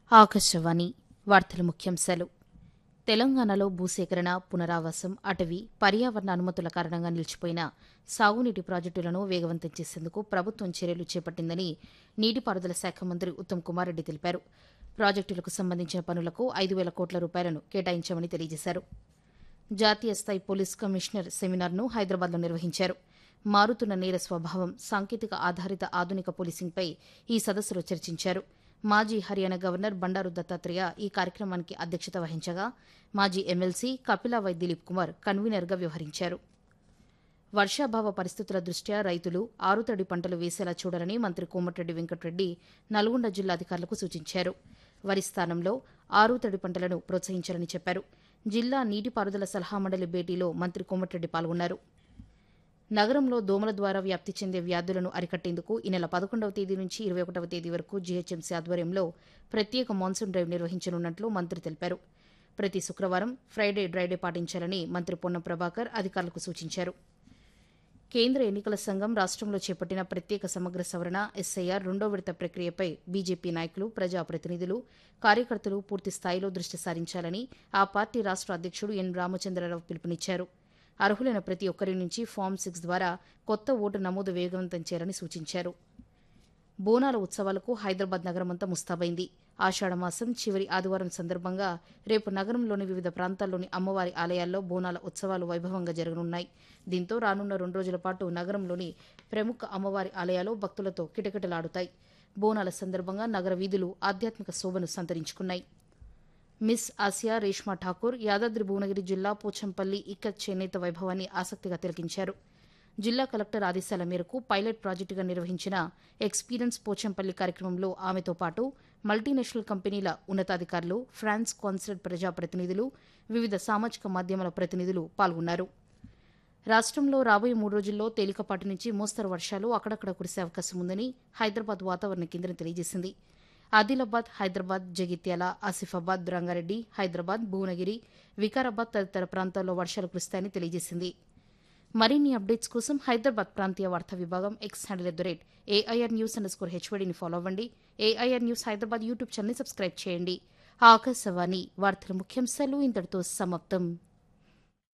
ఆకాశవాణి వార్తల ముఖ్యాంశాలు తెలంగాణలో భూసేకరణ పునరావాసం అటవీ పర్యావరణ అనుమతుల కారణంగా నిలిచిపోయిన సాగునీటి ప్రాజెక్టులను వేగవంతం చేసేందుకు ప్రభుత్వం చర్యలు చేపట్టిందని నీటిపారుదల శాఖ మంత్రి ఉత్తమ్ కుమార్ రెడ్డి తెలిపారు ప్రాజెక్టులకు సంబంధించిన పనులకు ఐదు వేల కోట్ల రూపాయలను కేటాయించామని తెలియజేశారు జాతీయ స్థాయి పోలీస్ కమిషనర్ సెమినార్ను హైదరాబాద్లో నిర్వహించారు మారుతున్న నేర స్వభావం సాంకేతిక ఆధారిత ఆధునిక పోలీసింగ్పై ఈ సదస్సులో చర్చించారు మాజీ హర్యానా గవర్నర్ బండారు దత్తాత్రేయ ఈ కార్యక్రమానికి అధ్యక్షత వహించగా మాజీ ఎమ్మెల్సీ కపిలావై దిలీప్ కుమార్ కన్వీనర్గా వ్యవహరించారు వర్షాభావ పరిస్థితుల దృష్ట్యా రైతులు ఆరుతడి పంటలు వేసేలా చూడాలని మంత్రి కోమటిరెడ్డి వెంకటరెడ్డి నల్గొండ జిల్లా అధికారులకు సూచించారు వరి స్థానంలో ఆరుతడి పంటలను ప్రోత్సహించాలని చెప్పారు జిల్లా నీటిపారుదల సలహా మండలి భేటీలో మంత్రి కోమటిరెడ్డి పాల్గొన్నారు నగరంలో దోమల ద్వారా వ్యాప్తి చెందే వ్యాధులను అరికట్టేందుకు ఈ నెల పదకొండవ తేదీ నుంచి ఇరవై ఒకటవ తేదీ వరకు జీహెచ్ఎంసీ ఆధ్వర్యంలో ప్రత్యేక మాన్సూన్ డ్రైవ్ నిర్వహించనున్నట్లు మంత్రి తెలిపారు ప్రతి శుక్రవారం ఫ్రైడే డ్రైడే పాటించాలని మంత్రి పొన్నం ప్రభాకర్ అధికారులకు సూచించారు కేంద్ర ఎన్నికల సంఘం రాష్ట్రంలో చేపట్టిన ప్రత్యేక సమగ్ర సవరణ ఎస్ఐఆర్ రెండో విడత ప్రక్రియపై బీజేపీ నాయకులు ప్రజాప్రతినిధులు కార్యకర్తలు పూర్తి స్థాయిలో దృష్టి సారించాలని ఆ పార్టీ రాష్ట్ర అధ్యక్షుడు ఎన్ రామచంద్రరావు పిలుపునిచ్చారు అర్హులైన ప్రతి ఒక్కరి నుంచి ఫామ్ సిక్స్ ద్వారా కొత్త ఓటు నమోదు వేగవంతం చేయాలని సూచించారు బోనాల ఉత్సవాలకు హైదరాబాద్ నగరమంతా ముస్తాబైంది ఆషాఢమాసం చివరి ఆదివారం సందర్భంగా రేపు నగరంలోని వివిధ ప్రాంతాల్లోని అమ్మవారి ఆలయాల్లో బోనాల ఉత్సవాలు వైభవంగా జరగనున్నాయి దీంతో రానున్న రెండు రోజుల పాటు నగరంలోని ప్రముఖ అమ్మవారి ఆలయాలు భక్తులతో కిటకిటలాడుతాయి బోనాల సందర్భంగా నగర వీధులు ఆధ్యాత్మిక శోభను సంతరించుకున్నాయి మిస్ ఆసియా రేష్మా ఠాకూర్ యాదాద్రి భువనగిరి జిల్లా పోచంపల్లి ఇక్కత్ చేనేత వైభవాన్ని ఆసక్తిగా తిలకించారు జిల్లా కలెక్టర్ ఆదేశాల మేరకు పైలట్ ప్రాజెక్టుగా నిర్వహించిన ఎక్స్పీరియన్స్ పోచంపల్లి కార్యక్రమంలో ఆమెతో పాటు మల్టీనేషనల్ కంపెనీల ఉన్నతాధికారులు ఫ్రాన్స్ కాన్సులేట్ ప్రజాప్రతినిధులు వివిధ సామాజిక మాధ్యమాల ప్రతినిధులు పాల్గొన్నారు రాష్ట్రంలో రాబోయే మూడు రోజుల్లో తేలికపాటి నుంచి మోస్తరు వర్షాలు అక్కడక్కడ కురిసే అవకాశం ఉందని హైదరాబాద్ వాతావరణ కేంద్రం తెలియజేసింది ఆదిలాబాద్ హైదరాబాద్ జగిత్యాల ఆసిఫాబాద్ రంగారెడ్డి హైదరాబాద్ భువనగిరి వికారాబాద్ తదితర ప్రాంతాల్లో వర్షాలు కురుస్తాయని తెలియజేసింది మరిన్ని అప్డేట్స్ కోసం హైదరాబాద్ ప్రాంతీయ వార్తా విభాగం X handle at the rate AIR news underscore హెచ్వడిని ఫాలో అవ్వండి ఏఐఆర్ న్యూస్ హైదరాబాద్ యూట్యూబ్ ఛానల్ని సబ్స్క్రైబ్ చేయండి ఆకాశవాణి వార్తల ముఖ్యాంశాలు ఇంతటితో సమాప్తం